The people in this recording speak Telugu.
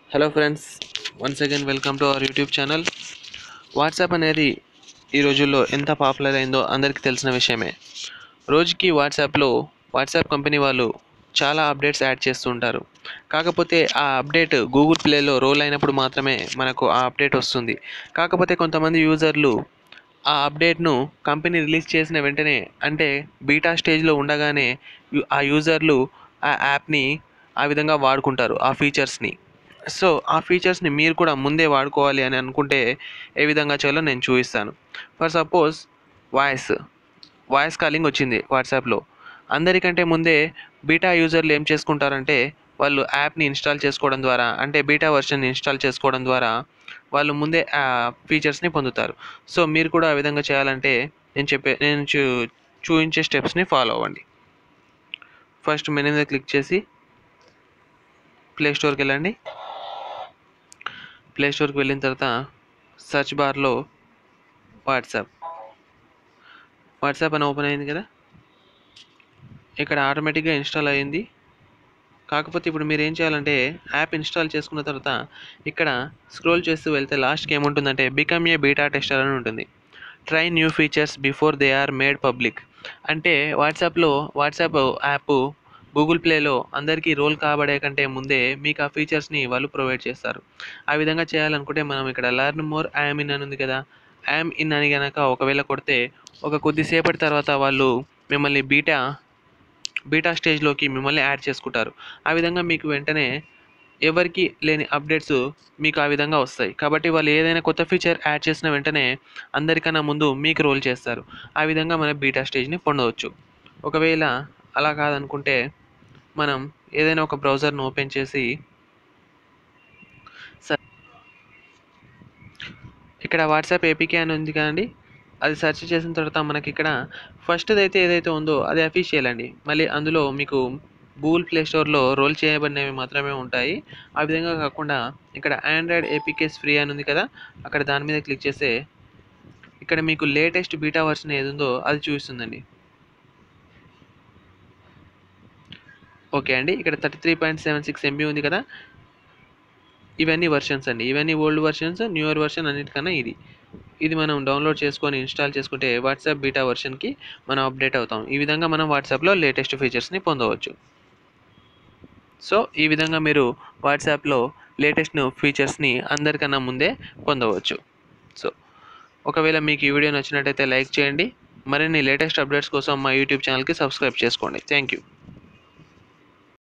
hello friends once again welcome to our YouTube channel WhatsApp అనేది ఈ రోజుల్లో ఎంత పాపులర్ అయిందో అందరికీ తెలిసిన విషయమే రోజుకి వాట్సాప్లో వాట్సాప్ కంపెనీ వాళ్ళు చాలా అప్డేట్స్ యాడ్ చేస్తూ ఉంటారు కాకపోతే ఆ అప్డేట్ గూగుల్ ప్లేలో రోల్ అయినప్పుడు మాత్రమే మనకు ఆ అప్డేట్ వస్తుంది కాకపోతే కొంతమంది యూజర్లు ఆ అప్డేట్ను కంపెనీ రిలీజ్ చేసిన వెంటనే అంటే బీటా స్టేజ్లో ఉండగానే యు- ఆ యూజర్లు ఆ యాప్ని ఆ విధంగా వాడుకుంటారు ఆ ఫీచర్స్ని సో ఆ ఫీచర్స్ని మీరు కూడా ముందే వాడుకోవాలి అని అనుకుంటే ఏ విధంగా చేయాలో నేను చూపిస్తాను for suppose voice voice calling వచ్చింది వాట్సాప్లో అందరికంటే ముందే బీటా యూజర్లు ఏం చేసుకుంటారంటే వాళ్ళు యాప్ని ఇన్స్టాల్ చేసుకోవడం ద్వారా అంటే బీటా వర్షన్ ఇన్స్టాల్ చేసుకోవడం ద్వారా వాళ్ళు ముందే ఆ ఫీచర్స్ని పొందుతారు సో మీరు కూడా ఆ విధంగా చేయాలంటే నేను చెప్పే నేను చూ చూపించే స్టెప్స్ని ఫాలో అవ్వండి ఫస్ట్ మెనూ మీద క్లిక్ చేసి ప్లే స్టోర్కి వెళ్ళండి ప్లే స్టోర్కి వెళ్ళిన తర్వాత సెర్చ్ బార్లో వాట్సాప్ వాట్సాప్ అని ఓపెన్ అయింది కదా ఇక్కడ ఆటోమేటిక్గా ఇన్స్టాల్ అయ్యింది కాకపోతే ఇప్పుడు మీరు ఏం చేయాలంటే యాప్ ఇన్స్టాల్ చేసుకున్న తర్వాత ఇక్కడ స్క్రోల్ చేస్తూ వెళ్తే లాస్ట్కి ఏముంటుందంటే బికమ్ ఏ బీటా టెస్టర్ అని ఉంటుంది try new features before they are made public అంటే వాట్సాప్లో వాట్సాప్ యాప్ గూగుల్ ప్లేలో అందరికీ రోల్ కాబడే కంటే ముందే మీకు ఆ ఫీచర్స్ని వాళ్ళు ప్రొవైడ్ చేస్తారు ఆ విధంగా చేయాలనుకుంటే మనం ఇక్కడ లర్న్ మోర్ ఐఎమ్ ఇన్ అని ఉంది కదా ఐఎమ్ ఇన్ అని కనుక ఒకవేళ కొడితే ఒక కొద్దిసేపటి తర్వాత వాళ్ళు మిమ్మల్ని బీటా బీటా స్టేజ్లోకి మిమ్మల్ని యాడ్ చేసుకుంటారు ఆ విధంగా మీకు వెంటనే ఎవరికి లేని అప్డేట్స్ మీకు ఆ విధంగా వస్తాయి కాబట్టి వాళ్ళు ఏదైనా కొత్త ఫీచర్ యాడ్ చేసిన వెంటనే అందరికన్నా ముందు మీకు రోల్ చేస్తారు ఆ విధంగా మనం బీటా స్టేజ్ని పొందవచ్చు ఒకవేళ అలా కాదనుకుంటే మనం ఏదైనా ఒక బ్రౌజర్ను ఓపెన్ చేసి స- ఇక్కడ వాట్సాప్ ఏపీకే అని ఉంది కదండి అది సెర్చ్ చేసిన తర్వాత మనకి ఇక్కడ ఫస్ట్ అయితే ఏదైతే ఉందో అది అఫీషియల్ అండి మళ్ళీ అందులో మీకు గూగుల్ ప్లే స్టోర్లో రోల్ చేయబడినవి మాత్రమే ఉంటాయి ఆ విధంగా కాకుండా ఇక్కడ ఆండ్రాయిడ్ ఏపీకేస్ ఫ్రీ అని ఉంది కదా అక్కడ దాని మీద క్లిక్ చేస్తే ఇక్కడ మీకు లేటెస్ట్ బీటా వర్షన్ ఏది ఉందో అది చూపిస్తుందండి ఓకే అండి ఇక్కడ thirty three point seven six MB ఉంది కదా ఇవన్నీ వర్షన్స్ అండి ఇవన్నీ ఓల్డ్ వర్షన్స్ న్యూయర్ వర్షన్ అన్నిటికన్నా ఇది ఇది మనం డౌన్లోడ్ చేసుకొని ఇన్స్టాల్ చేసుకుంటే వాట్సాప్ బీటా వర్షన్కి మనం అప్డేట్ అవుతాం ఈ విధంగా మనం వాట్సాప్లో లేటెస్ట్ ఫీచర్స్ని పొందవచ్చు సో ఈ విధంగా మీరు వాట్సాప్లో లేటెస్ట్ ఫీచర్స్ని అందరికన్నా ముందే పొందవచ్చు సో ఒకవేళ మీకు ఈ వీడియో నచ్చినట్టయితే లైక్ చేయండి మరిన్ని లేటెస్ట్ అప్డేట్స్ కోసం మా యూట్యూబ్ ఛానల్కి సబ్స్క్రైబ్ చేసుకోండి థ్యాంక్ యూ